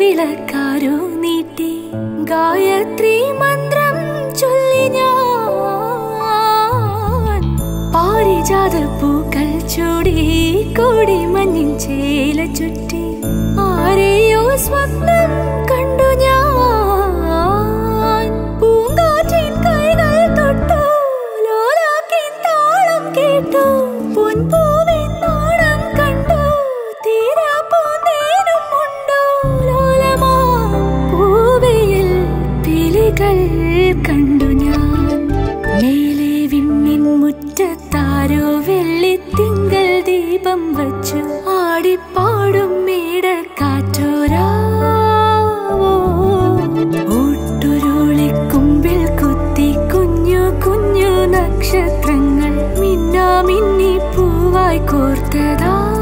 വിളക്കാരോ നീട്ടി ഗായത്രി മന്ത്രം ചൊല്ലി ഞാൻ പാരിജാത പൂക്കൾ ചൂടി കൂടി മഞ്ഞിൻ ചേല ചുറ്റി ആരെയോ സ്വപ്നം കണ്ടു ഞാൻ പൂങ്കാറ്റിൻ കൈകൾ തൊട്ടു ലോലാക്കിൻ താളം കേട്ടു പൊൻപൂവിൻ നാണം കണ്ടു തീരാ പൂന്തേനും ഉണ്ടോ ലോലമാ പൂവയിൽ പിലികൾ കണ്ടു ഞാൻ മേലെ വിണ്ണിൻ മുറ്റത്താരോ വെള്ളിത്തിങ്കൾ ദീപം വച്ചു ആടിപ്പാടും മേടക്കാറ്റോരാവോ ഊട്ടുരുളിക്കുമ്പിൽ കുത്തി കുഞ്ഞു കുഞ്ഞു നക്ഷത്രങ്ങൾ മിന്നാ മിന്നി പൂവായി കോർത്തതാ